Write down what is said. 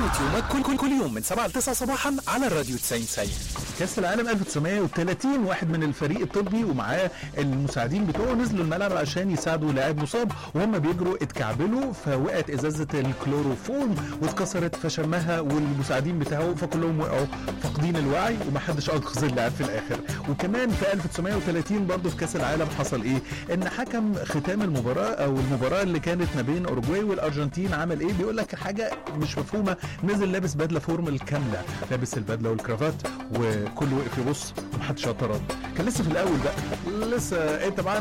ظبط يومك كل كل كل يوم من 7 ل 9 صباحا على الراديو 90 90 كاس العالم 1930 واحد من الفريق الطبي ومعاه المساعدين بتوعه نزلوا الملعب عشان يساعدوا لاعب مصاب وهم بيجروا اتكعبلوا فوقعت ازازه الكلوروفورم واتكسرت فشمها والمساعدين بتاعه فكلهم وقعوا فاقدين الوعي ومحدش انقذ اللاعب في الاخر وكمان في 1930 برضه في كاس العالم حصل ايه ان حكم ختام المباراه او المباراه اللي كانت ما بين اوروجواي والارجنتين عمل ايه بيقول لك حاجه مش مفهومه نزل لابس بدله فورمال كامله لابس البدله والكرافات وكله وقف يبص ومحدش اعترض كان لسه في الاول بقى لسه انت معانا